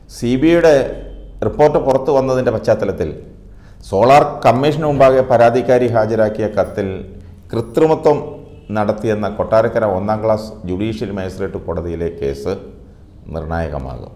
C B ഐയുടെ report പുറത്തു വന്നതിൻ്റെ പശ്ചാത്തലത്തിൽ സോളാർ കമ്മീഷന് മുമ്പാകെ പരാതിക്കാരി ഹാജരാക്കിയ കത്തിൽ കൃത്രിമത്വം നടത്തിയെന്ന കൊട്ടാരക്കര ഒന്നാം ക്ലാസ് ജുഡീഷ്യൽ മജിസ്ട്രേറ്റ് കോടതിയിലെ കേസ് നിർണായകമാകും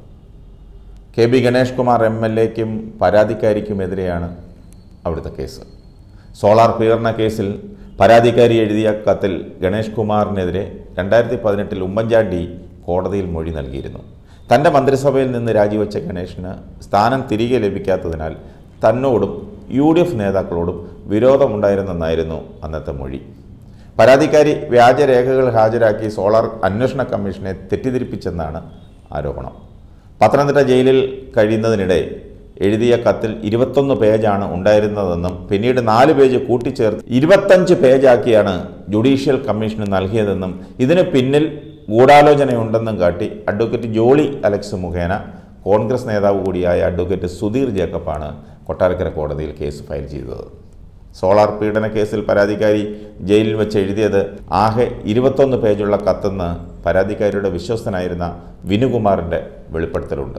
K B Ganesh Kumar M L എക്കും പരാതിക്കാരിക്കുമെതിരെയാണ് അവിടുത്തെ കേസ് സോളാർ പീഡന കേസിൽ പരാതിക്കാരി എഴുതിയ കത്തിൽ ഗണേഷ് കുമാറിനെതിരെ രണ്ടായിരത്തി പതിനെട്ടിൽ ഉമ്മൻചാണ്ടി കോടതിയിൽ മൊഴി നൽകിയിരുന്നു തൻ്റെ മന്ത്രിസഭയിൽ നിന്ന് രാജിവെച്ച ഗണേഷിന് സ്ഥാനം തിരികെ ലഭിക്കാത്തതിനാൽ തന്നോടും യു ഡി എഫ് നേതാക്കളോടും വിരോധമുണ്ടായിരുന്നെന്നായിരുന്നു അന്നത്തെ മൊഴി പരാതിക്കാരി വ്യാജരേഖകൾ ഹാജരാക്കി സോളാർ അന്വേഷണ കമ്മീഷനെ തെറ്റിദ്ധരിപ്പിച്ചെന്നാണ് ആരോപണം പത്തനംതിട്ട ജയിലിൽ കഴിയുന്നതിനിടെ എഴുതിയ കത്തിൽ ഇരുപത്തൊന്ന് പേജാണ് ഉണ്ടായിരുന്നതെന്നും പിന്നീട് നാല് പേജ് കൂട്ടിച്ചേർത്ത് ഇരുപത്തഞ്ച് പേജാക്കിയാണ് ജുഡീഷ്യൽ കമ്മീഷന് നൽകിയതെന്നും ഇതിന് പിന്നിൽ ഗൂഢാലോചനയുണ്ടെന്നും കാട്ടി അഡ്വക്കേറ്റ് ജോളി അലക്സ് മുഖേന കോൺഗ്രസ് നേതാവ് കൂടിയായ അഡ്വക്കേറ്റ് സുധീർ ജേക്കബാണ് കൊട്ടാരക്കര കോടതിയിൽ കേസ് ഫയൽ ചെയ്തത് സോളാർ പീഡന കേസിൽ പരാതിക്കാരി ജയിലിൽ വെച്ച് എഴുതിയത് ആകെ ഇരുപത്തൊന്ന് പേജുള്ള കത്തെന്ന് പരാതിക്കാരിയുടെ വിശ്വസ്തനായിരുന്ന വിനുകുമാറിൻ്റെ വെളിപ്പെടുത്തലുണ്ട്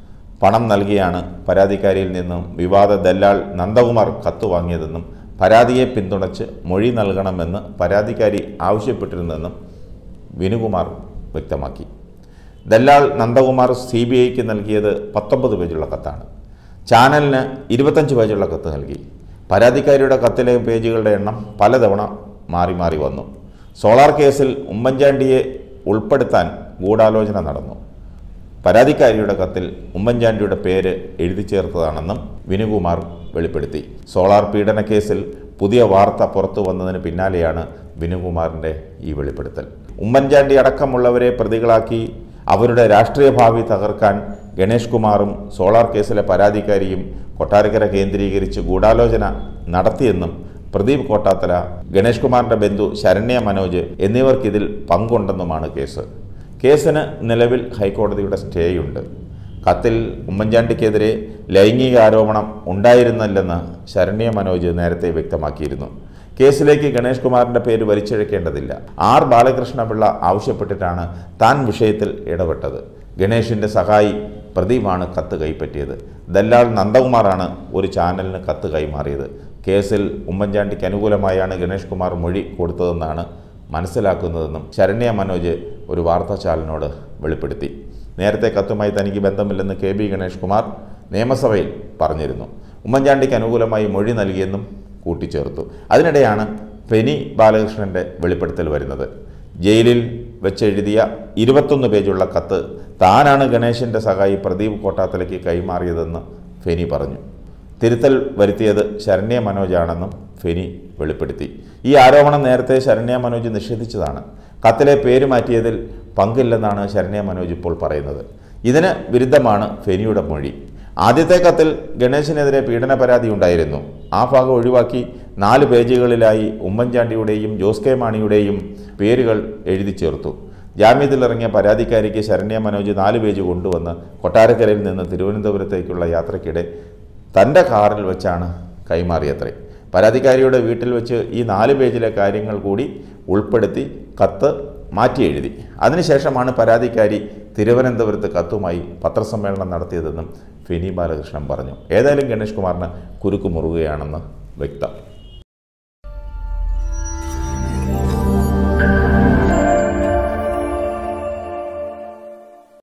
പണം നൽകിയാണ് പരാതിക്കാരിയിൽ നിന്നും വിവാദ ദല്ലാൾ നന്ദകുമാർ കത്ത് വാങ്ങിയതെന്നും പരാതിയെ പിന്തുണച്ച് മൊഴി നൽകണമെന്ന് പരാതിക്കാരി ആവശ്യപ്പെട്ടിരുന്നെന്നും വിനുകുമാർ വ്യക്തമാക്കി ദല്ലാൾ നന്ദകുമാർ സി ബി ഐക്ക് നൽകിയത് പത്തൊമ്പത് പേജുള്ള കത്താണ് ചാനലിന് ഇരുപത്തഞ്ച് പേജുള്ള കത്ത് നൽകി പരാതിക്കാരിയുടെ കത്തിലെ പേജുകളുടെ എണ്ണം പലതവണ മാറി മാറി വന്നു സോളാർ കേസിൽ ഉമ്മൻചാണ്ടിയെ ഉൾപ്പെടുത്താൻ ഗൂഢാലോചന നടന്നു പരാതിക്കാരിയുടെ കത്തിൽ ഉമ്മൻചാണ്ടിയുടെ പേര് എഴുതി ചേർത്തതാണെന്നും വിനുകുമാർ വെളിപ്പെടുത്തി സോളാർ പീഡന കേസിൽ പുതിയ വാർത്ത പുറത്തു വന്നതിന് പിന്നാലെയാണ് വിനുകുമാറിൻ്റെ ഈ വെളിപ്പെടുത്തൽ ഉമ്മൻചാണ്ടി അടക്കമുള്ളവരെ പ്രതികളാക്കി അവരുടെ രാഷ്ട്രീയ ഭാവി തകർക്കാൻ ഗണേഷ് കുമാറും സോളാർ കേസിലെ പരാതിക്കാരിയും കൊട്ടാരക്കര കേന്ദ്രീകരിച്ച് ഗൂഢാലോചന നടത്തിയെന്നും പ്രദീപ് കോട്ടാത്തല ഗണേഷ് കുമാറിൻ്റെ ബന്ധു ശരണ്യ മനോജ് എന്നിവർക്കിതിൽ പങ്കുണ്ടെന്നുമാണ് കേസ് കേസിന് നിലവിൽ ഹൈക്കോടതിയുടെ സ്റ്റേയുണ്ട് കത്തിൽ ഉമ്മൻചാണ്ടിക്കെതിരെ ലൈംഗിക ആരോപണം ഉണ്ടായിരുന്നില്ലെന്ന് ശരണ്യ മനോജ് നേരത്തെ വ്യക്തമാക്കിയിരുന്നു കേസിലേക്ക് ഗണേഷ് കുമാറിൻ്റെ പേര് വലിച്ചിഴക്കേണ്ടതില്ല ആർ ബാലകൃഷ്ണപിള്ള ആവശ്യപ്പെട്ടിട്ടാണ് താൻ വിഷയത്തിൽ ഇടപെട്ടത് ഗണേഷിൻ്റെ സഹായി പ്രദീപാണ് കത്ത് കൈപ്പറ്റിയത് ദല്ലാൾ നന്ദകുമാറാണ് ഒരു ചാനലിന് കത്ത് കൈമാറിയത് കേസിൽ ഉമ്മൻചാണ്ടിക്ക് അനുകൂലമായാണ് ഗണേഷ് കുമാർ മൊഴി കൊടുത്തതെന്നാണ് മനസ്സിലാക്കുന്നതെന്നും ശരണ്യ മനോജ് ഒരു വാർത്താ ചാനലിനോട് വെളിപ്പെടുത്തി നേരത്തെ കത്തുമായി തനിക്ക് ബന്ധമില്ലെന്ന് കെ ബി ഗണേഷ് കുമാർ നിയമസഭയിൽ പറഞ്ഞിരുന്നു ഉമ്മൻചാണ്ടിക്ക് അനുകൂലമായി മൊഴി നൽകിയെന്നും കൂട്ടിച്ചേർത്തു അതിനിടെയാണ് ഫെനി ബാലകൃഷ്ണൻ്റെ വെളിപ്പെടുത്തൽ വരുന്നത് ജയിലിൽ വെച്ചെഴുതിയ ഇരുപത്തൊന്ന് പേജുള്ള കത്ത് താനാണ് ഗണേശൻ്റെ സഹായി പ്രദീപ് കോട്ടാത്തലയ്ക്ക് കൈമാറിയതെന്ന് ഫെനി പറഞ്ഞു തിരുത്തൽ വരുത്തിയത് ശരണ്യ മനോജാണെന്നും ഫെനി വെളിപ്പെടുത്തി ഈ ആരോപണം നേരത്തെ ശരണ്യ മനോജ് നിഷേധിച്ചതാണ് കത്തിലെ പേര് മാറ്റിയതിൽ പങ്കില്ലെന്നാണ് ശരണ്യ മനോജ് ഇപ്പോൾ പറയുന്നത് ഇതിന് വിരുദ്ധമാണ് ഫെനിയുടെ മൊഴി ആദ്യത്തെ കത്തിൽ ഗണേശനെതിരെ പീഡന പരാതി ഉണ്ടായിരുന്നു ആ ഭാഗം ഒഴിവാക്കി നാല് പേജുകളിലായി ഉമ്മൻചാണ്ടിയുടെയും ജോസ് കെ മാണിയുടെയും പേരുകൾ എഴുതി ചേർത്തു ജാമ്യത്തിലിറങ്ങിയ പരാതിക്കാരിക്ക് ശരണ്യ മനോജ് നാല് പേജ് കൊണ്ടുവന്ന് കൊട്ടാരക്കരയിൽ നിന്ന് തിരുവനന്തപുരത്തേക്കുള്ള യാത്രയ്ക്കിടെ തൻ്റെ കാറിൽ വെച്ചാണ് കൈമാറിയത്രേ പരാതിക്കാരിയുടെ വീട്ടിൽ വെച്ച് ഈ നാല് പേജിലെ കാര്യങ്ങൾ കൂടി ഉൾപ്പെടുത്തി കത്ത് മാറ്റി എഴുതി അതിനുശേഷമാണ് പരാതിക്കാരി തിരുവനന്തപുരത്ത് കത്തുമായി പത്രസമ്മേളനം നടത്തിയതെന്നും ഫെനി ബാലകൃഷ്ണൻ പറഞ്ഞു ഏതായാലും ഗണേഷ് കുമാറിന് കുരുക്ക് മുറുകയാണെന്ന് വ്യക്തം